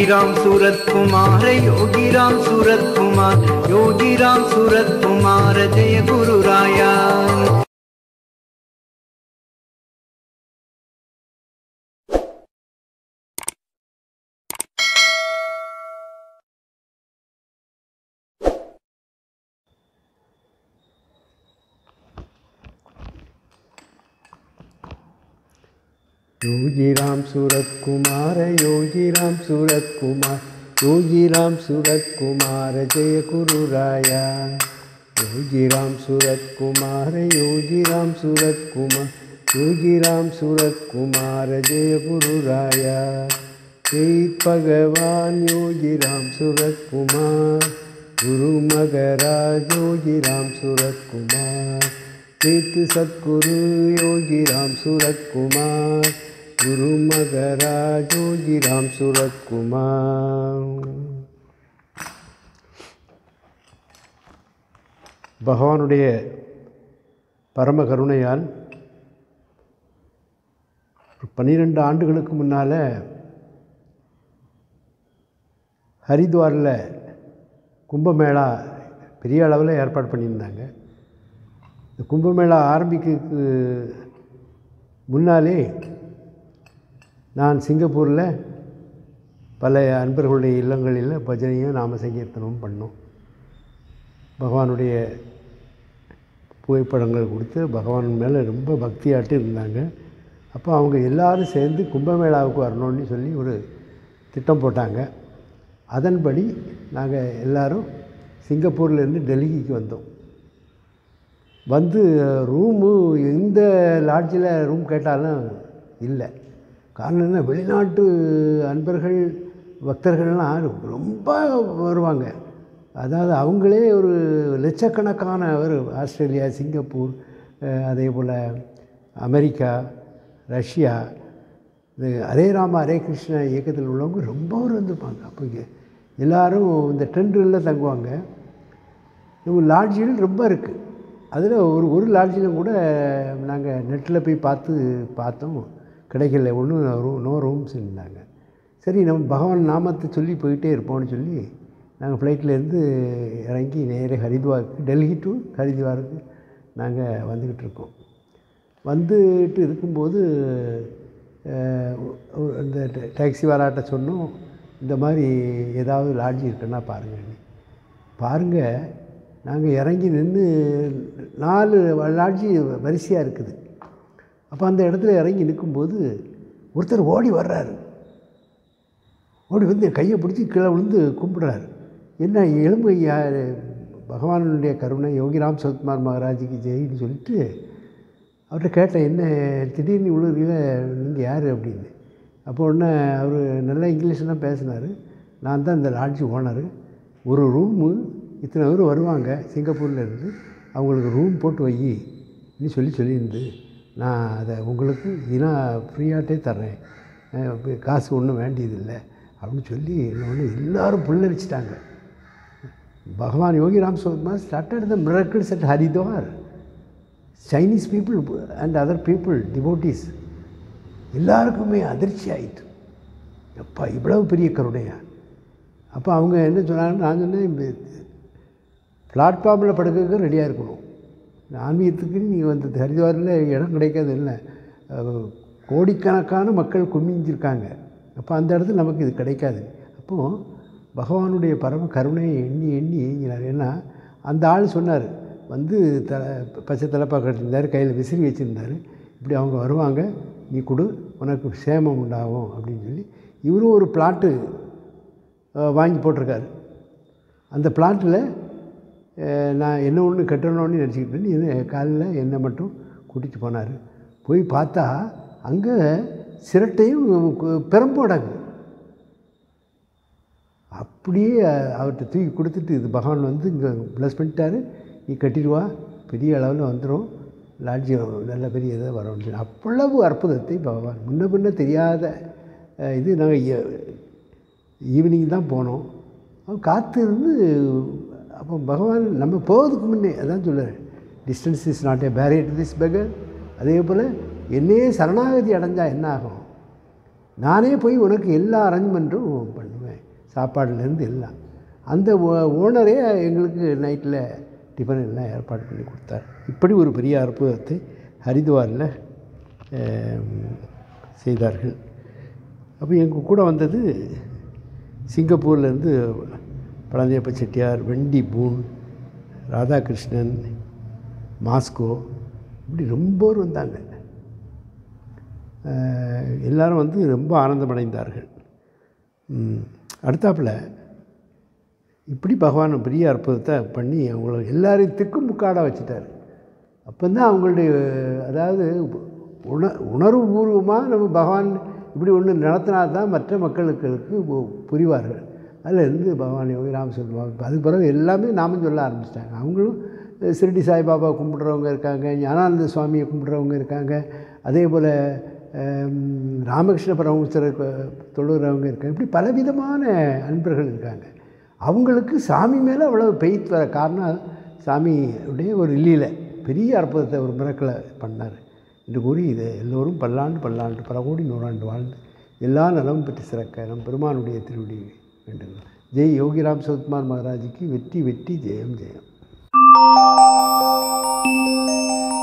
ராம் சூரத் குமார யோகி ராம் சூரத் குமார் யோகி ராம் சூரத் குமார ஜெய குரு ராயா योगी राम सूरत कुमार योगी राम सूरत कुमार योगी राम सूरत कुमार जय गुरु राया योगी राम सूरत कुमार योगी राम सूरत कुमार योगी राम सूरत कुमार जय गुरु राया जय भगवान योगी राम सूरत कुमार गुरु मगराज योगी राम सूरत कुमार नित्य सतगुरु योगी राम सूरत कुमार गुरु मगराज योगी राम सूरत कुमार பகவானுடைய பரம கருணையால் ஒரு பன்னிரெண்டு ஆண்டுகளுக்கு முன்னால் ஹரித்வாரில் கும்பமேளா பெரிய அளவில் ஏற்பாடு பண்ணியிருந்தாங்க இந்த கும்பமேளா ஆரம்பிக்கிறதுக்கு முன்னாலே நான் சிங்கப்பூரில் பல அன்பர்களுடைய இல்லங்களில் பஜனையும் நாம சங்கீர்த்தனமும் பண்ணோம் பகவானுடைய புகைப்படங்கள் கொடுத்து பகவான் மேலே ரொம்ப பக்தியாட்டு இருந்தாங்க அப்போ அவங்க எல்லாரும் சேர்ந்து கும்பமேளாவுக்கு வரணும்னு சொல்லி ஒரு திட்டம் போட்டாங்க அதன்படி நாங்கள் எல்லாரும் சிங்கப்பூர்லேருந்து டெல்லிக்கு வந்தோம் வந்து ரூமு எந்த லாட்ஜில் ரூம் கேட்டாலும் இல்லை காரணம் என்ன வெளிநாட்டு அன்பர்கள் பக்தர்கள்லாம் ரொம்ப வருவாங்க அதாவது அவங்களே ஒரு லட்சக்கணக்கான ஒரு ஆஸ்திரேலியா சிங்கப்பூர் அஹ், அதே போல் அமெரிக்கா ரஷ்யா இது ஹரே ராம ஹரே கிருஷ்ண இயக்கத்தில் உள்ளவங்க ரொம்ப பேர் வந்திருப்பாங்க அப்போ இங்கே எல்லோரும் இந்த டென்ட்ரில் தங்குவாங்க இவங்க லாட்ஜிகள் ரொம்ப இருக்குது அதில் ஒரு ஒரு லாட்ஜிலும் கூட நாங்கள் நெட்டில் போய் பார்த்து பார்த்தோம் கிடைக்கல ஒன்றும் ரூ நோ ரூம்ஸ் இருந்தாங்க சரி நம்ம பகவான் நாமத்தை சொல்லி போயிட்டே இருப்போம்னு சொல்லி நாங்கள் ஃப்ளைட்லேருந்து இறங்கி நேரே ஹரித்வாருக்கு டெல்லி டு ஹரித்வாருக்கு நாங்கள் வந்துக்கிட்டு இருக்கோம் வந்துட்டு இருக்கும்போது அஹ், ஒரு- அந்த டாக்ஸி வாராட்ட சொன்னோம் இந்த மாதிரி ஏதாவது லாட்ஜி இருக்குன்னா பாருங்கள் பாருங்கள் நாங்கள் இறங்கி நின்று நாலு லாட்ஜி வரிசையாக இருக்குது அப்போ அந்த இடத்துல இறங்கி நிற்கும்போது ஒருத்தர் ஓடி வர்றாரு ஓடி வந்து என் கையை பிடிச்சி கீழே விழுந்து கும்பிடுறாரு என்ன எலும்பு ஐயா பகவானுடைய கருணை யோகிராம் சரத்குமார் மகாராஜுக்கு ஜெயின்னு சொல்லிட்டு அவர்கிட்ட கேட்டேன் என்ன திடீர்னு விழுறீங்க நீங்கள் யார் அப்படின்னு அப்போ உடனே அவர் நல்லா இங்கிலீஷ்லாம் பேசினார் நான் தான் இந்த லாட்ஜி ஓனரு ஒரு ரூமு இத்தனை பேர் வருவாங்க சிங்கப்பூர்ல இருந்து அவங்களுக்கு ரூம் போட்டு வைன்னு சொல்லி சொல்லியிருந்து நான் அதை உங்களுக்கு இனா ஃப்ரீயாகட்டே தர்றேன் அஹ் இப்ப காசு ஒன்றும் வேண்டியதில்லை அப்படின்னு சொல்லி ஒன்று எல்லாரும் புல்லரிச்சிட்டாங்க Bhagavan Yogi Ram Suratkumar started the miracles at Haridwar Chinese people and other people devotees எல்லாருக்குமே அதிர்ச்சி ஆயிட்டு அப்பா இவ்வளவு பெரிய கருணையா அப்போ அவங்க என்ன சொன்னாங்க நான் சொன்னேன் பிளாட்ஃபார்மில் படுக்கிறதுக்கு ரெடியாக இருக்கணும் இந்த ஆன்மீகத்துக்கு நீங்கள் வந்து ஹரித்வாரில் இடம் கிடைக்காது இல்லை அஹ், கோடிக்கணக்கான மக்கள் குமிஞ்சிருக்காங்க அப்போ அந்த இடத்துல நமக்கு இது கிடைக்காது அப்போது பகவானுடைய பரம கருணையை எண்ணி எண்ணி ஏங்கினார் ஏன்னா அந்த ஆள் சொன்னார் வந்து த பச்சை தலைப்பா கட்டியிருந்தார் கையில் விசிறி வச்சுருந்தார் இப்படி அவங்க வருவாங்க நீ கொடு உனக்கு சேமம் உண்டாகும் அப்படின்னு சொல்லி இவரும் ஒரு பிளாட்டு வாங்கி போட்டிருக்காரு அந்த பிளாட்டில் நான் என்ன ஒன்று கட்டணும்னு நினச்சிக்கிட்டு இது காலையில் என்னை மட்டும் கூட்டிகிட்டு போனார் போய் பார்த்தா அங்கே சிரட்டையும் கு- பெரம்போடாங்க அப்படியே அவர்கிட்ட தூக்கி கொடுத்துட்டு இது பகவான் வந்து இங்கே ப்ளஸ் பண்ணிட்டாரு நீ கட்டிடுவா பெரிய அளவில் வந்துடும் லாட்ஜியம் நல்ல பெரிய இதாக வரும்னு சொல்லி அவ்வளவு அற்புதத்தை பகவான் முன்ன பின்ன தெரியாத அஹ், இது நாங்கள் ஈவினிங் தான் போனோம் அவன் காத்து இருந்து அப்போ பகவான் நம்ம போகிறதுக்கு முன்னே அதான் சொல்லுறேன் distance is not a barrier to this beggar அதே போல் என்னையே சரணாகதி அடைஞ்சால் என்ன ஆகும் நானே போய் உனக்கு எல்லா அரேஞ்ச்மெண்ட்டும் பண்ணுவேன் சாப்பாடுலேருந்து எல்லாம் அந்த ஓ- ஓனரே எங்களுக்கு நைட்டில் டிஃபன் எல்லாம் ஏற்பாடு பண்ணி கொடுத்தார் இப்படி ஒரு பெரிய அற்புதத்தை ஹரித்வாரில் செய்தார்கள் அப்போ எங்கள் கூட வந்தது சிங்கப்பூர்லேருந்து Palaniappa Chettiar Wendy Boon Radhakrishnan Moscow இப்படி ரொம்ப பேர் வந்தாங்க அஹ், எல்லாரும் வந்து ரொம்ப ஆனந்தமடைந்தார்கள் ம், அடுத்தாப்புல இப்படி பகவான் பெரிய அற்புதத்தை பண்ணி அவங்கள எல்லாரையும் திக்கும் முக்காட வச்சுட்டார் அப்போ தான் அவங்களுடைய அதாவது உண உணர்வுபூர்வமாக நம்ம பகவான் இப்படி ஒன்று நடத்தினா தான் மற்ற மக்களுக்கு பு- புரிவார்கள் அதில் இருந்து பகவான் யோகி ராம் சொல்லுவாங்க அதுக்கு பிறகு எல்லாமே நாமம் சொல்ல ஆரம்பிச்சிட்டாங்க அவங்களும் சிறுடி சாய்பாபா கும்பிட்றவங்க இருக்காங்க ஞானானந்த சுவாமியை கும்பிட்றவங்க இருக்காங்க அதே போல் ராமகிருஷ்ண பரமஹம்சரை கு- தொழுகிறவங்க இருக்காங்க இப்படி பலவிதமான அன்பர்கள் இருக்காங்க அவங்களுக்கு சாமி மேலே அவ்வளோ பெய்த் வர காரணம் சாமியுடைய ஒரு இல்லையில் பெரிய அற்புதத்தை ஒரு மிரக்கலை பண்ணார் என்று கூறி இதை எல்லோரும் பல்லாண்டு பல்லாண்டு பல கோடி நூறாண்டு வாழ்ந்து எல்லா நலமும் பெற்று சிறக்க நம் பெருமானுடைய திருவடி வேண்டுகிறோம் ஜெய் யோகிராம் சிவகுமார் மகாராஜுக்கு வெற்றி வெற்றி ஜெயம் ஜெயம்